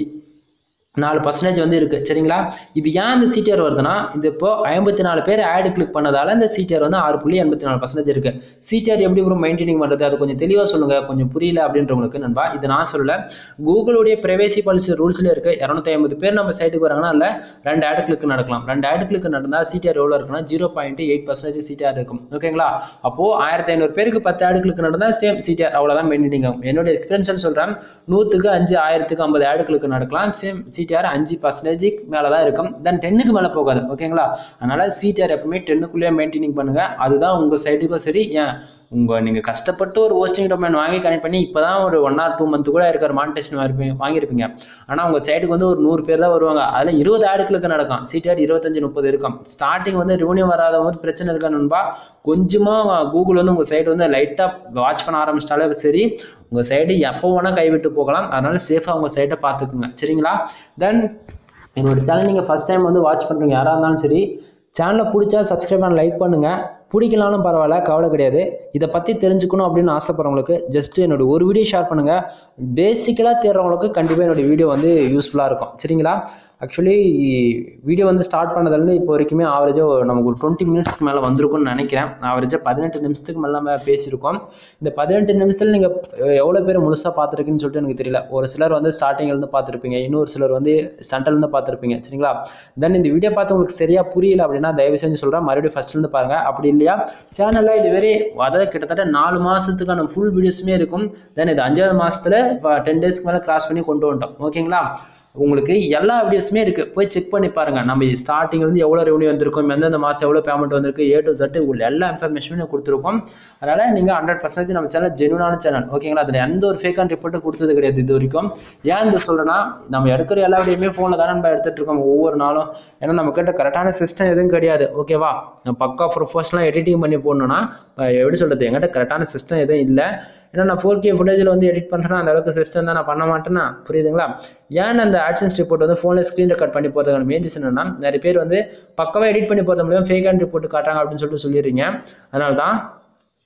நாலு பர்சன்டேஜ் வந்து இருக்கு சரிங்களா இது ஏன் இந்த சிடிஆர் வருதுன்னா இது இப்போ ஐம்பத்தி நாலு பேர் ஆடு கிளிக் பண்ணதால இந்த சிடிஆர் வந்து ஆறு புள்ளி எண்பத்தி நாலு பர்சன்டேஜ் இருக்கு சிடிஆர் எப்படி ப்ரோ மெயின்டைனிங் பண்றது அது கொஞ்சம் தெளிவா சொல்லுங்க கொஞ்சம் புரியல அப்படின்றவங்களுக்கு நண்பா இது நான் சொல்லல கூகுளுடைய பிரைவேசி பாலிசி ரூல்ஸ்ல இருக்கு இரநூத்தி ஐம்பது பேர் நம்ம சைட்டுக்கு வராங்கன்னா இல்ல ரெண்டு ஆடு கிளிக் நடக்கலாம் ரெண்டு ஆடு கிளிக் நடந்தா சிடிஆர் எவ்வளவு இருக்குன்னா zero point eight percentage CTR இருக்கும் ஓகேங்களா அப்போ ஆயிரத்தி ஐநூறு பேருக்கு பத்து ஆடு கிளிக் நடந்தா சேம் சிடிஆர் அவ்வளவுதான் மெயின்டைனிங் ஆகும் என்னோட எக்ஸ்பீரியன்ஸ் சொல்றேன் நூத்துக்கு அஞ்சு ஆயிரத்துக்கு ஐம்பது ஆடு கிளிக் நடக்கலாம் சேம் சிடிஆர் அஞ்சு பர்சன்டேஜுக்கு மேலே தான் இருக்கும் தென் டென்னுக்கு மேலே போகாது ஓகேங்களா அதனால சிடிஆர் எப்பவுமே டென்னுக்குள்ளேயே மெயின்டைனிங் பண்ணுங்க அதுதான் உங்க சைட்டுக்கும் சரி ஏன் உங்க நீங்க கஷ்டப்பட்டு ஒரு ஹோஸ்டிங் டொமைன் வாங்கி கனெக்ட் பண்ணி இப்பதான் ஒரு ஒன் ஆர் டூ மந்த் கூட இருக்கிற மானிட்டேஷன் வாங்கிருப்பீங்க வாங்கியிருப்பீங்க ஆனா உங்க சைட்டுக்கு வந்து ஒரு நூறு பேர் தான் வருவாங்க அதுல இருபது ஆடுகளுக்கு நடக்கும் சிடிஆர் இருபத்தஞ்சு முப்பது இருக்கும் ஸ்டார்டிங் வந்து ரெவன்யூ வராத போது பிரச்சனை இருக்கா நண்பா கொஞ்சமா கூகுள் வந்து உங்க சைடு வந்து லைட்டா வாட்ச் பண்ண ஆரம்பிச்சிட்டாலே சரி உங்க சைடு எப்போ வேணா கைவிட்டு போகலாம் அதனால சேஃபா உங்க சைட்டை பார்த்துக்குங்க சரிங்களா தென் என்னோட சேனல் நீங்க ஃபர்ஸ்ட் டைம் வந்து வாட்ச் பண்றீங்க யாரா இருந்தாலும் சரி சேனலை பிடிச்சா சப்ஸ்கிரைப் பண்ண லைக் பண்ணுங்க பிடிக்கலாலும் பரவாயில்ல கவலை கிடையாது இதை பற்றி தெரிஞ்சுக்கணும் அப்படின்னு ஆசைப்படுறவங்களுக்கு ஜஸ்ட் என்னோட ஒரு வீடியோ ஷேர் பண்ணுங்க பேசிக்கலாக தேடுறவங்களுக்கு கண்டிப்பாக என்னோட வீடியோ வந்து யூஸ்ஃபுல்லாக இருக்கும் சரிங்களா ஆக்சுவலி வீடியோ வந்து ஸ்டார்ட் பண்ணதுலேருந்து இப்போ வரைக்குமே ஆவரேஜாக நமக்கு ஒரு டுவெண்ட்டி மினிட்ஸ்க்கு மேலே வந்திருக்கும்னு நினைக்கிறேன் ஆவரேஜாக பதினெட்டு நிமிஷத்துக்கு மேலே நம்ம பேசியிருக்கோம் இந்த பதினெட்டு நிமிஷத்தில் நீங்கள் எவ்வளோ பேர் முழுசாக பார்த்துருக்குன்னு சொல்லிட்டு எனக்கு தெரியல ஒரு சிலர் வந்து ஸ்டார்டிங்லேருந்து பார்த்துருப்பீங்க இன்னொரு சிலர் வந்து சென்டர்லேருந்து பார்த்துருப்பீங்க சரிங்களா தென் இந்த வீடியோ பார்த்து உங்களுக்கு சரியா புரியல அப்படின்னா தயவு செஞ்சு சொல்கிறேன் மறுபடியும் ஃபர்ஸ்ட்லேருந்து பாருங்க அப்படி இல்லையா சேனலில் இது வெரி அதாவது கிட்டத்தட்ட நாலு மாதத்துக்கான ஃபுல் வீடியோஸுமே இருக்கும் தென் இது அஞ்சாவது மாதத்தில் டென் டேஸ்க்கு மேலே கிராஸ் பண்ணி கொண்டு வந்துட்டோம் ஓகேங்களா உங்களுக்கு எல்லா வீடியோஸுமே இருக்கு போய் செக் பண்ணி பாருங்க நம்ம ஸ்டார்டிங்ல இருந்து எவ்வளவு ரெவன்யூ வந்திருக்கும் எந்தெந்த மாசம் எவ்வளவு பேமெண்ட் வந்திருக்கு ஏ டு Z உள்ள எல்லா இன்ஃபர்மேஷனுமே கொடுத்துருக்கோம் அதனால நீங்க ஹண்ட்ரட் பர்சன்டேஜ் நம்ம சேனல் ஜெனுவனான சேனல் ஓகேங்களா அதுல எந்த ஒரு ஃபேக்கான ரிப்போர்ட்டும் கொடுத்தது கிடையாது இது வரைக்கும் ஏன் இந்த சொல்றேன்னா நம்ம எடுக்கிற எல்லா வீடியோமே போன்ல தானே நம்ம எடுத்துட்டு இருக்கோம் ஒவ்வொரு நாளும் ஏன்னா நம்ம கிட்ட கரெக்டான சிஸ்டம் எதுவும் கிடையாது ஓகேவா பக்கா ப்ரொஃபஷனலாக எடிட்டிங் பண்ணி போடணும்னா அஹ் எப்படி சொல்றது என்கிட்ட கரெக்டான சிஸ்டம் எதுவும் இல்லை ஏன்னா நான் ஃபோர் கே ஃபுட்டேஜில் வந்து எடிட் பண்ணுறேன்னா அந்த அளவுக்கு சிஸ்டம் தான் நான் பண்ண மாட்டேன்னா புரியுதுங்களா ஏன் அந்த ஆட்சன்ஸ் ரிப்போர்ட் வந்து ஃபோனில் ஸ்க்ரீன் ரெக்கார்ட் பண்ணி போகிறதுக்கான மெயின் ரீசன் என்னன்னா நிறைய பேர் வந்து பக்கவாக எடிட் பண்ணி போகிறது மூலியம் ஃபேக் அண்ட் ரிப்போர்ட் காட்டுறாங்க அப்படின்னு சொல்லிட்டு சொல்லிடுறீங்க அதனால தான்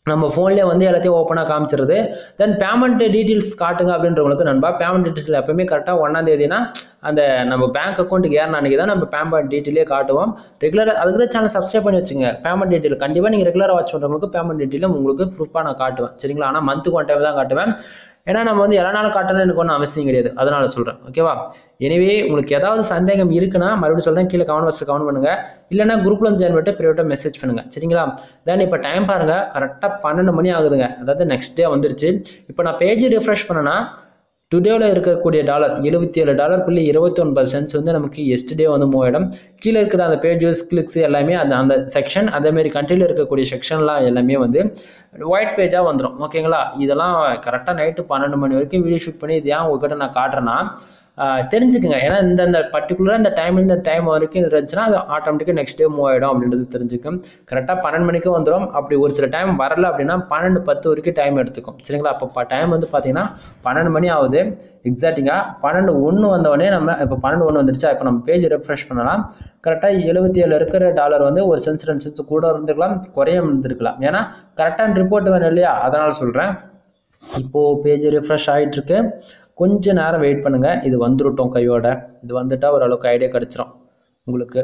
நம்ம ஃபோன்லேயே வந்து எல்லாத்தையும் ஓப்பனாக காமிச்சிருது தென் பேமெண்ட் டீட்டெயில்ஸ் காட்டுங்க அப்படின்றவங்களுக்கு நண்பா பேமெண்ட் டீட்டெயில்ஸ் எப்பவுமே கரெக்டாக ஒன்றாம் தேதினா அந்த நம்ம பேங்க் அக்கௌண்ட்டுக்கு ஏறின அன்றைக்கி தான் நம்ம பேமெண்ட் டீட்டெயிலே காட்டுவோம் ரெகுலராக அதுக்கு தான் சேனல் சப்ஸ்கிரைப் பண்ணி வச்சுங்க பேமெண்ட் டீட்டெயில் கண்டிப்பாக நீங்கள் ரெகுலராக வாட்ச் பண்ணுறவங்களுக்கு பேமெண்ட் டீட்டெயிலும் உங்களுக்கு ப்ரூஃபாக நான் காட்டுவேன் சரிங்களா ஆனால் மந்த்துக்கு ஒன் டைம் தான் காட்டுவேன் ஏன்னா நம்ம வந்து எல்லா நாளும் காட்டணும்னு எனக்கு ஒன்றும் அவசியம் கிடையாது அதனால சொல்கிறேன் ஓகேவா எனவே உங்களுக்கு ஏதாவது சந்தேகம் இருக்குன்னா மறுபடியும் சொல்கிறேன் கீழே கமெண்ட் பாக்ஸில் கமெண்ட் பண்ணுங்கள் இல்லைன்னா குரூப்பில் வந்து ஜாயின் பண்ணிட்டு ப்ரைவேட்டாக மெசேஜ் பண்ணுங்கள் சரிங்களா தென் இப்போ டைம் பாருங்கள் கரெக்டாக பன்னெண்டு மணி ஆகுதுங்க அதாவது நெக்ஸ்ட் டே வந்துருச்சு இப்போ நான் பேஜ் ரிஃப்ரெஷ் பண்ணேன்னா டுடேவில் இருக்கக்கூடிய டாலர் எழுபத்தி ஏழு டாலர் புள்ளி இருபத்தி ஒன்பது சென்ட்ஸ் வந்து நமக்கு எஸ்டே வந்து மூவ் ஆகிடும் கீழே இருக்கிற அந்த பேஜஸ் கிளிக்ஸ் எல்லாமே அந்த அந்த செக்ஷன் அதேமாரி கண்ட்ரியில் இருக்கக்கூடிய செக்ஷன்லாம் எல்லாமே வந்து ஒயிட் பேஜாக வந்துடும் ஓகேங்களா இதெல்லாம் கரெக்டாக நைட்டு பன்னெண்டு மணி வரைக்கும் வீடியோ ஷூட் பண்ணி இது ஏன் உங்ககிட்ட நான் காட்டுறேன்னா தெரிஞ்சுக்குங்க ஏன்னா இந்த இந்த பர்டிகுலராக இந்த டைம் இந்த டைம் வரைக்கும் இருந்துச்சுன்னா அது ஆட்டோமேட்டிக்காக நெக்ஸ்ட் டே மூவ் ஆகிடும் அப்படின்றது தெரிஞ்சுக்கும் கரெக்டாக பன்னெண்டு மணிக்கு வந்துடும் அப்படி ஒரு சில டைம் வரல அப்படின்னா பன்னெண்டு பத்து வரைக்கும் டைம் எடுத்துக்கும் சரிங்களா அப்போ டைம் வந்து பார்த்தீங்கன்னா பன்னெண்டு மணி ஆகுது எக்ஸாக்டிங்காக பன்னெண்டு ஒன்று வந்தவொடனே நம்ம இப்போ பன்னெண்டு ஒன்று வந்துருச்சா இப்போ நம்ம பேஜ் ரெஃப்ரெஷ் பண்ணலாம் கரெக்டாக எழுபத்தி ஏழு இருக்கிற டாலர் வந்து ஒரு சென்ஸ் ரெண்டு சென்ஸ் கூட இருந்திருக்கலாம் குறைய இருந்திருக்கலாம் ஏன்னா கரெக்டான ரிப்போர்ட் வேணும் இல்லையா அதனால் சொல்கிறேன் இப்போது பேஜ் ரிஃப்ரெஷ் ஆகிட்டு இருக்கு கொஞ்ச நேரம் வெயிட் பண்ணுங்க இது வந்துருட்டோம் கையோட இது வந்துட்டா ஓரளவுக்கு ஐடியா கிடைச்சிரும் உங்களுக்கு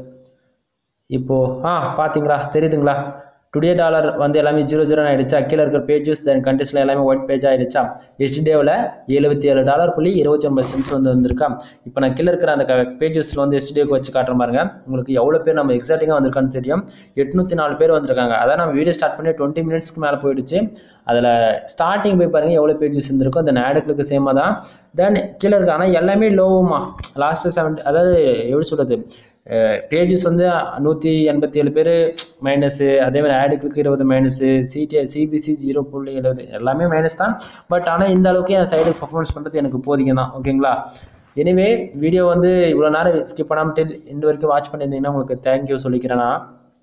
இப்போ ஆ பாத்தீங்களா தெரியுதுங்களா டுடே டாலர் வந்து எல்லாமே ஜீரோ ஜீரோ ஆயிடுச்சா கீழே இருக்கிற பேஜஸ் தென் கண்ட்ரீஸ்ல எல்லாமே ஒயிட் பேஜ் ஆயிடுச்சா எஸ்டிடேவில் எழுபத்தி ஏழு டாலர் புள்ளி இருபத்தி ஒன்பது சென்ட்ஸ் வந்து வந்திருக்கா இப்போ நான் கீழே இருக்கிற அந்த பேஜஸ்ல வந்து எஸ்டிடேக்கு வச்சு காட்டுற பாருங்க உங்களுக்கு எவ்வளோ பேர் நம்ம எக்ஸாக்டிங்காக வந்திருக்கான்னு தெரியும் எட்நூத்தி நாலு பேர் வந்திருக்காங்க அதான் நம்ம வீடியோ ஸ்டார்ட் பண்ணி டுவெண்ட்டி மினிட்ஸ்க்கு மேலே போயிடுச்சு அதில் ஸ்டார்டிங் போய் பாருங்க எவ்வளோ பேஜஸ் இருந்திருக்கும் அந்த ஆடுகளுக்கு சேமாக தான் தென் கீழே இருக்கு ஆனால் எல்லாமே லோவுமா லாஸ்ட் செவன் அதாவது எப்படி சொல்றது பேஜஸ் வந்து நூற்றி எண்பத்தி ஏழு பேர் மைனஸு அதே மாதிரி ஆடுகளுக்கு இருபது மைனஸு சிடி சிபிசி ஜீரோ புள்ளி எழுபது எல்லாமே மைனஸ் தான் பட் ஆனால் இந்த அளவுக்கு என் சைடு பர்ஃபார்மன்ஸ் பண்ணுறது எனக்கு போதிங்க தான் ஓகேங்களா எனிவே வீடியோ வந்து இவ்வளோ நேரம் ஸ்கிப் பண்ணாமல் இந்த வரைக்கும் வாட்ச் பண்ணியிருந்தீங்கன்னா உங்களுக்கு தேங்க்யூ சொல்லிக்கிறேன் நான்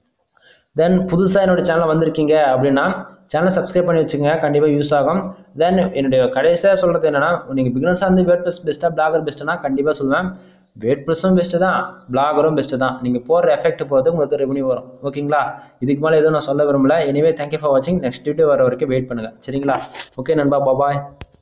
தென் புதுசாக என்னோட சேனல் வந்திருக்கீங்க அப்படின்னா சேனலை சப்ஸ்கிரைப் பண்ணி வச்சுங்க கண்டிப்பாக யூஸ் ஆகும் தென் என்னுடைய கடைசியாக சொல்கிறது என்னன்னா நீங்கள் பிகினர்ஸாக வந்து வேட் ப்ளஸ் பெஸ்ட்டாக பிளாகர் பெஸ்ட்டுனா கண்டிப்பாக சொல்லுவேன் வேட் ப்ளஸும் பெஸ்ட்டு தான் பிளாகரும் பெஸ்ட்டு தான் நீங்கள் போடுற எஃபெக்ட் போகிறது உங்களுக்கு ரெவன்யூ வரும் ஓகேங்களா இதுக்கு மேலே எதுவும் நான் சொல்ல விரும்பல எனிவே தேங்க்யூ ஃபார் வாட்சிங் நெக்ஸ்ட் வீடியோ வர வரைக்கும் வெயிட் பண்ணுங்கள் சரிங்களா ஓகே நண்பா பாபாய்